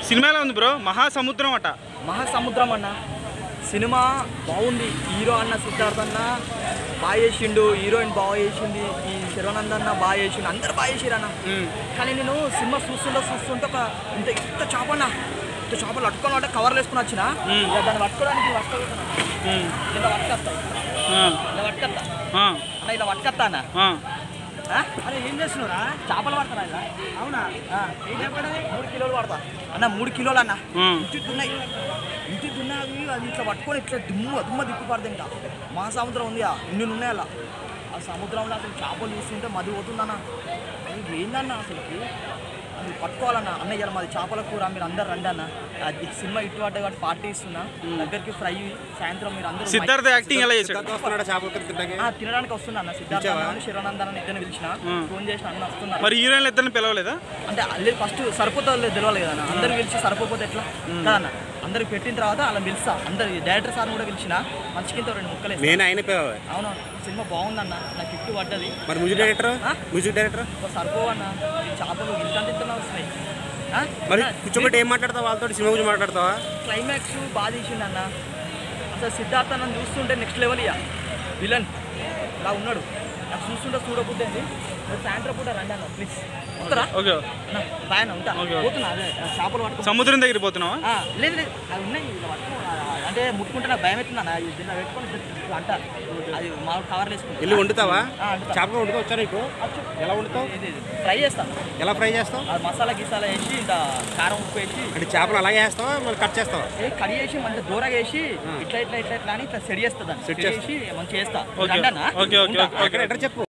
Cinema ఎలా ఉంది bro మహాసముద్రం అట మహాసముద్రం అన్న సినిమా బాగుంది హీరో అన్న సిద్ధార్థ్ అన్న బాగా చేసిండు హీరోయిన్ బాగా చేసింది ఈ శివానంద్ అన్న బాగా చేసిండు అందరు బాగా చేసిరు అన్న ఉమ్, కానీ నేను సినిమా చూస్తుంటే చూస్తుంటే ఒక ఇంత ఇంత చేపన్న ఇంత చేపలు అట్టుకొని అంటే కవర్లు వేసుకుని వచ్చిన మ్మ్. ఇక దాన్ని పట్టుకోవడానికి పట్టుకోగలుగుతున్నా ఉమ్, ఇలా పట్టుకొస్తా ఆ, ఇలా పట్టుకొస్తా ఆ, అన్న ఇలా పట్టుకొస్తా అన్న ఆ. ఆ? అరే ఏం చేస్తున్నారా చేపలు పడతారా ఇలా అవునా ఆ, ఏం చెప్పండి మూడు కిలోలు పడతా అన్న మూడు కిలోలు అన్న ఉమ్. ఇంటి దున్నాయి ఇంటి దున్నాయి అది ఇట్లా పట్టుకొని ఇట్లా దుమ్ము దుమ్మ దిక్కు పడదు ఇంకా మహాసముద్రం ఉంది ఇన్ని ఉన్నాయి అలా ఆ సముద్రంలో అసలు చేపలు చూస్తుంటే మది పోతుందన్న ఇది ఏందన్న అసలుకి అది పట్టుకోవాలన్న అన్న ఇలా మాది చేపల కూర మీరు అందరు రండి అన్న అది సినిమా ఇటు పడ్డ కాబట్టి పార్టీ ఇస్తున్నా దగ్గరికి ఫ్రై సాయంత్రం మీరు అందరూ సిద్ధార్థ యాక్టింగ్ ఎలా చేశాడు వస్తున్నాడు చేపల కింద తింటాకి ఆ, తినడానికి వస్తున్నా అన్న సిద్ధార్థ శివనందన ఇద్దరిని పిలిచిన మ్మ్. ఫోన్ చేసిన అన్న వస్తున్నారు మరి హీరోయిన్లు ఇద్దరిని పిలవలేదా అంటే అల్లి ఫస్ట్ సరిపోతుంది తెలియాలి కదా అన్న అందరు పిలిచి సరిపోతే ఎట్లా కదా అన్న అందరికి పెట్టిన తర్వాత అలా పిలుస్తా అందరు డైరెక్టర్ సార్ కూడా పిలిచిన మంచికింత రెండు ముక్కలు వేస్తా. నేను ఆయన పిలవాలి అవును సినిమా బాగుందన్న నాకు హిట్ పడ్డది మరి మ్యూజిక్ డైరెక్టర్ ఆ? మ్యూజిక్ డైరెక్టర్ ఒక సరిపోవన్న ఈ చేపలు ఇంత ఇంత వస్తున్నాయి ఆ? మరి అన్న, కూర్చోబెట్టి ఏం మాట్లాడతావు వాళ్ళతో సినిమా గురించి మాట్లాడతావా క్లైమాక్స్ బాగా తీసిండు అన్న అసలు సిద్ధార్థ నన్ను చూస్తుంటే నెక్స్ట్ లెవెల్ ఇక విలన్ ఇలా ఉన్నాడు నాకు చూస్తుంటే చూడబుద్ది రేపు సాయంత్రం పూట రండి అన్న ప్లీజ్ వస్తారా ఓకే అన్న బాయ్ అన్న ఉంటా ఓకే, ఓకే. పోతున్నా అదే ఆ చేపలు పట్టుకో సముద్రం దగ్గర పోతున్నావా ఆ, లేదు లేదు అవి ఉన్నాయి ఇలా పట్టుకో ఆ, అంటే ముట్టుకుంటే నాకు భయం అవుతుంది అన్న ఇది దీంట్లో పెట్టుకొని ఇట్లా అంట అది మా కవర్లు వేసుకుంటా వెళ్ళి వండుతావా ఆ, వండుతా. చేపలు వండుతా వచ్చా నీకు ఎలా వండుతావు ఇది ఇది ఫ్రై చేస్తాను ఎలా ఫ్రై చేస్తావు అది మసాలా గిసాలా వేసి ఇంత కారం ఉప్పు వేసి అంటే చేపలు అలాగే వేస్తావా మరి కట్ చేస్తావా ఏ కడి చేసి మంచి దూరగా వేసి ఇట్లా ఇట్లా ఇట్లా ఇట్లా అని ఇట్లా సెడి చేస్తా దాన్ని Set సెడి చేసి మంచిగా చేస్తా ఓకే రండి అన్న. ఓకే ఓకే ఉంటా. ఓకే ఎక్కడ ఎక్కడ చెప్పు